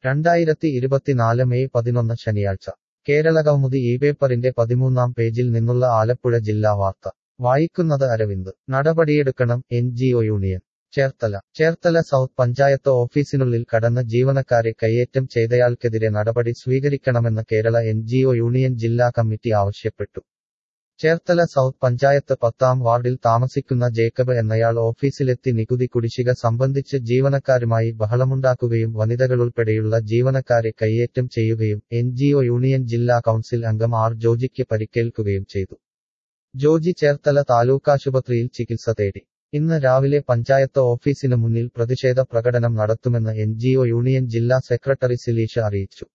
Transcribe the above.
രണ്ടായിരത്തി ഇരുപത്തിനാല് മെയ് പതിനൊന്ന് ശനിയാഴ്ച കേരള കൗമുദി ഈ പേപ്പറിന്റെ പതിമൂന്നാം പേജിൽ നിന്നുള്ള ആലപ്പുഴ ജില്ലാ വാർത്ത വായിക്കുന്നത് അരവിന്ദ് നടപടിയെടുക്കണം N G O union Cherthala Cherthala south panchayat ഓഫീസിനുള്ളിൽ കടന്ന് ജീവനക്കാരെ കയ്യേറ്റം ചെയ്തയാൾക്കെതിരെ നടപടി സ്വീകരിക്കണമെന്ന് Kerala N G O union ജില്ലാ കമ്മിറ്റി ആവശ്യപ്പെട്ടു ചേർത്തല സൗത്ത് പഞ്ചായത്ത് പത്താം വാർഡിൽ താമസിക്കുന്ന ജേക്കബ് എന്നയാൾ ഓഫീസിലെത്തി നികുതി കുടിശ്ശിക സംബന്ധിച്ച് ജീവനക്കാരുമായി ബഹളമുണ്ടാക്കുകയും വനിതകളുൾപ്പെടെയുള്ള ജീവനക്കാരെ കയ്യേറ്റം ചെയ്യുകയും എൻ ജി ഒ യൂണിയൻ ജില്ലാ കൗൺസിൽ അംഗം ആർ ജോജിക്ക് പരിക്കേൽക്കുകയും ചെയ്തു ജോജി ചേർത്തല താലൂക്കാശുപത്രിയിൽ ചികിത്സ തേടി ഇന്ന് രാവിലെ പഞ്ചായത്ത് ഓഫീസിന് മുന്നിൽ പ്രതിഷേധ പ്രകടനം നടത്തുമെന്ന് എൻ ജി ഒ യൂണിയൻ ജില്ലാ സെക്രട്ടറി സിലീഷ അറിയിച്ചു